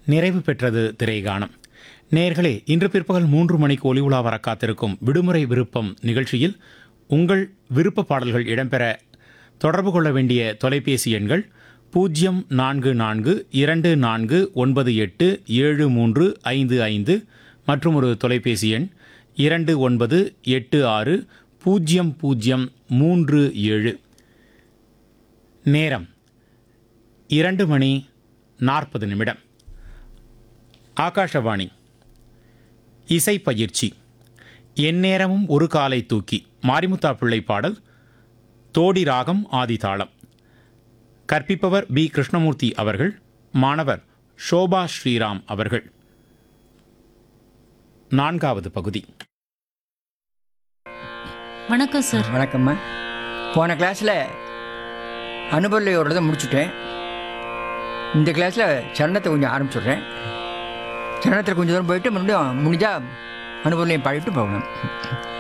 நிறைவு பெற்றது திரைகானம் நேர்களே இன்று பிற்பகல் மூன்று மணிக்கு ஒலி உலா வர காத்திருக்கும் விடுமுறை விருப்பம் நிகழ்ச்சியில் உங்கள் விருப்ப பாடல்கள் இடம்பெற தொடர்பு கொள்ள வேண்டிய தொலைபேசி எண்கள் பூஜ்ஜியம் நான்கு நான்கு இரண்டு நான்கு ஒன்பது எட்டு ஏழு மூன்று ஐந்து ஐந்து மற்றும் ஒரு தொலைபேசி எண் இரண்டு ஒன்பது எட்டு ஆறு பூஜ்ஜியம் பூஜ்ஜியம் மூன்று ஏழு நேரம் இரண்டு மணி நாற்பது நிமிடம் ஆகாஷவாணி இசை பயிற்சி எந்நேரமும் ஒரு காலை தூக்கி மாரிமுத்தா பிள்ளை பாடல் தோடி ராகம் ஆதிதாளம் கற்பிப்பவர் பி கிருஷ்ணமூர்த்தி அவர்கள் மாணவர் ஷோபா ஸ்ரீராம் அவர்கள் நான்காவது பகுதி வணக்கம் சார் வணக்கம்மா போன கிளாஸில் அனுபவியோட தான் முடிச்சுட்டேன் இந்த கிளாஸில் சரணத்தை கொஞ்சம் ஆரம்பிச்சுடுறேன் சரணத்தில் கொஞ்சம் தூரம் போயிட்டு மறுபடியும் முடிஞ்சால் அனுபவிலையும் பாடிட்டு போகணும்